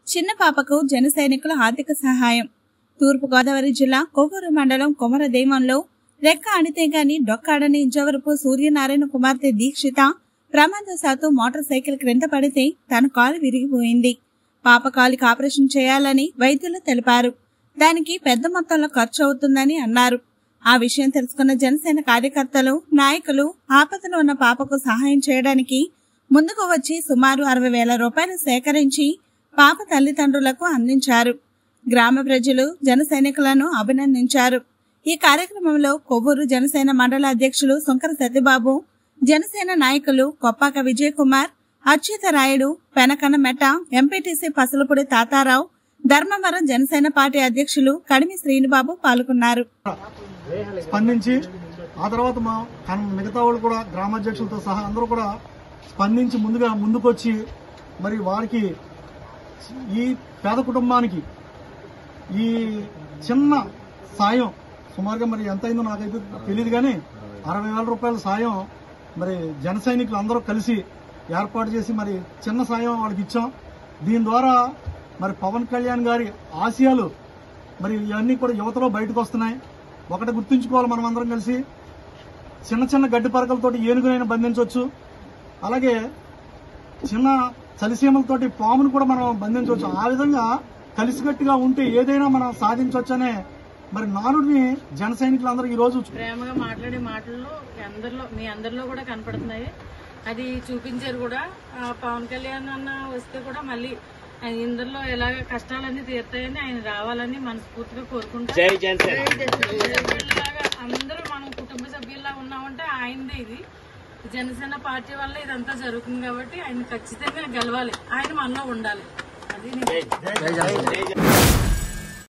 చిన్న పాపకు జన సైనికుల ఆర్థిక సహాయం తూర్పుగోదావరి జిల్లా కొవ్వూరు మండలం కొమరదేవంలో రెక్క ఆడితే గాని డొక్కాడని ఇంచవరపు సూర్యనారాయణ కుమార్తె దీక్షిత ప్రమాదశాత్తు మోటార్ సైకిల్ క్రింద పడితే తన కాలు విరిగిపోయింది పాప కాలికి ఆపరేషన్ చేయాలని వైద్యులు తెలిపారు దానికి పెద్ద మొత్తంలో ఖర్చు అవుతుందని అన్నారు ఆ విషయం తెలుసుకున్న జనసేన కార్యకర్తలు నాయకులు ఆపదలో ఉన్న పాపకు సహాయం చేయడానికి ముందుకు వచ్చి సుమారు అరవై వేల రూపాయలు సేకరించి పాప తల్లిదండ్రులకు అందించారు గ్రామ ప్రజలు జన సైనికులను అభినందించారు ఈ కార్యక్రమంలో కొవ్వూరు జనసేన మండల అధ్యక్షులు శంకర సత్యబాబు జనసేన నాయకులు కొప్పాక విజయ్ కుమార్ అచ్యుత రాయుడు పెనకన మెట ఎంపీటీసీ పసలపూడి తాతారావు ధర్మవరం జనసేన పార్టీ అధ్యక్షులు కడిమి శ్రీనిబాబు పాల్గొన్నారు స్పందించి ఆ తర్వాత మా కన్- మిగతా వాళ్ళు కూడా గ్రామాధ్యక్షులతో సహా అందరూ కూడా స్పందించి ముందుగా ముందుకొచ్చి మరి వారికి ఈ పేద కుటుంబానికి ఈ చిన్న సాయం సుమారుగా మరి ఎంత అయిందో నాకైతే తెలియదు కానీ అరవై వేల రూపాయల సాయం మరి జన సైనికులు అందరూ కలిసి ఏర్పాటు చేసి మరి చిన్న సాయం వాళ్ళకి ఇచ్చాం దీని ద్వారా మరి పవన్ కళ్యాణ్ గారి ఆశయాలు మరి ఇవన్నీ కూడా యువతలో బయటకు వస్తున్నాయి ఒకటి గుర్తుంచుకోవాలి మనం అందరం కలిసి చిన్న చిన్న గడ్డి పరకలతోటి ఏనుగునైనా బంధించవచ్చు అలాగే చిన్న చలిసీమలతోటి పామును కూడా మనం బంధించవచ్చు ఆ విధంగా కలిసికట్టుగా ఉంటే ఏదైనా మనం సాధించవచ్చనే మరి నానుడిని జన సైనికులందరూ ఈ రోజు ప్రేమగా మాట్లాడే మాటల్లో అందరిలో మీ అందరిలో కూడా కనపడుతున్నాయి అది చూపించారు కూడా ఆ పవన్ కళ్యాణ్ అన్న వస్తే కూడా మళ్ళీ ఆయన ఇందరిలో ఎలాగ కష్టాలన్నీ తీరుతాయని ఆయన రావాలని మనస్ఫూర్తిగా కోరుకుంటా సభ్యుల్లాగా అందరూ మనం కుటుంబ సభ్యుల్లా ఉన్నామంటే ఆయనదే ఇది జనసేన పార్టీ వల్ల ఇదంతా జరుగుతుంది కాబట్టి ఆయన ఖచ్చితంగా గెలవాలి ఆయన మనలో ఉండాలి అది నేను